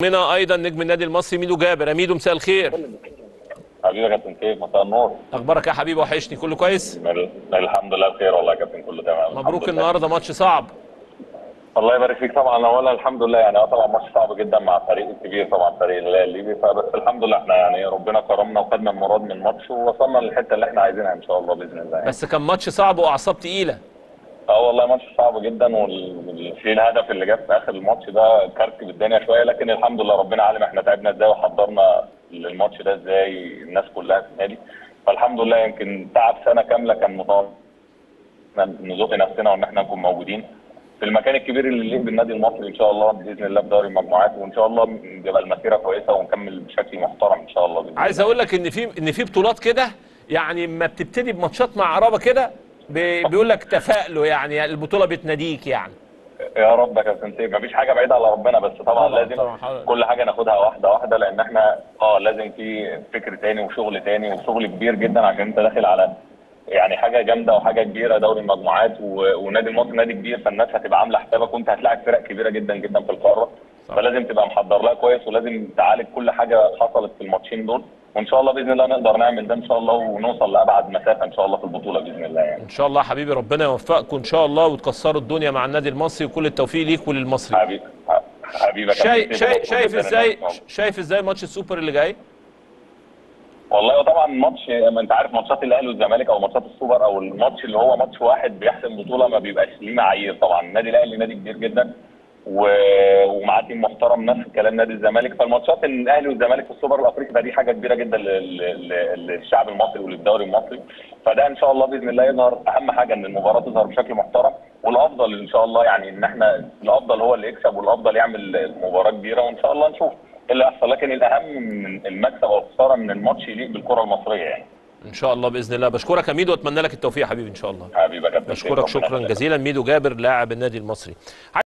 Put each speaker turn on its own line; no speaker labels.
منها ايضا نجم النادي المصري ميدو جابر يا ميدو مساء الخير
حبيبي يا كابتن سيف مساء النور
اخبارك يا حبيبي وحشني كله كويس
الحمد لله بخير والله يا كابتن كله تمام
مبروك
الحمد لله.
النهارده ماتش صعب
الله يبارك فيك طبعا اولا الحمد لله يعني هو طبعا ماتش صعب جدا مع فريق الكبير طبعا فريق الهلال الليبي فبس الحمد لله احنا يعني ربنا كرمنا وخدنا المراد من الماتش ووصلنا للحته اللي احنا عايزينها ان شاء الله باذن الله يعني.
بس كان ماتش صعب واعصاب تقيله
اه والله ماتش صعب جدا وال- في الهدف اللي جه في اخر الماتش ده كركب الدنيا شويه لكن الحمد لله ربنا عالم احنا تعبنا ازاي وحضرنا للماتش ده ازاي الناس كلها في النادي فالحمد لله يمكن تعب سنه كامله كان مطالب إحنا نزق نفسنا وان احنا نكون موجودين في المكان الكبير اللي يليق بالنادي المصري ان شاء الله باذن الله في دوري المجموعات وان شاء الله يبقى المسيره كويسه ونكمل بشكل محترم ان شاء الله باذن
عايز
الله.
اقول لك ان في ان في بطولات كده يعني ما بتبتدي بماتشات مع قرابه كده بي- بيقول لك تفائلوا يعني البطوله بتناديك يعني
يا رب يا كابتن سيف مفيش حاجه بعيده على ربنا بس طبعا,
طبعاً،
لازم
طبعاً، حاضر.
كل حاجه ناخدها واحده واحده لان احنا اه لازم في فكر تاني وشغل تاني وشغل كبير جدا عشان انت داخل على يعني حاجه جامده وحاجه كبيره دوري المجموعات و... ونادي المصري نادي كبير فالناس هتبقى عامله حسابك وانت هتلاعب فرق كبيره جدا جدا في القاره
صح.
فلازم تبقى محضر لها كويس ولازم تعالج كل حاجه حصلت في الماتشين دول وان شاء الله باذن الله نقدر نعمل ده ان شاء الله ونوصل لابعد مسافه ان شاء الله في البطوله باذن الله يعني
ان شاء الله يا حبيبي ربنا يوفقكم ان شاء الله وتكسروا الدنيا مع النادي المصري وكل التوفيق ليك وللمصري
حبيبي حبيبي يا كابتن
شايف
سيف،
شايف
مبسوط
شايف
جداً إن
ازاي
أنا موجود.
شايف ازاي ماتش السوبر اللي جاي
والله هو طبعا ماتش ما انت عارف ماتشات الاهلي والزمالك او ماتشات السوبر او الماتش اللي هو ماتش واحد بيحسم بطوله ما بيبقاش ليه معايير طبعا النادي الاهلي نادي كبير جدا و... ومعاه تيم محترم نفس الكلام نادي الزمالك فالماتشات الاهلي والزمالك في السوبر الافريقي فدي حاجه كبيره جدا لل... لل... للشعب المصري وللدوري المصري فده ان شاء الله باذن الله يظهر اهم حاجه ان المباراه تظهر بشكل محترم والافضل ان شاء الله يعني ان احنا الافضل هو اللي يكسب والافضل يعمل مباراه كبيره وان شاء الله نشوف ايه اللي هيحصل لكن الاهم من المكسب او الخساره من الماتش يليق بالكره المصريه يعني
ان شاء الله باذن الله بشكرك يا ميدو واتمنى لك التوفيق يا حبيبي ان شاء الله
حبيبي يا كابتن
بشكرك
ربنا
شكرا
يخليك.
جزيلا ميدو جابر لاعب النادي المصري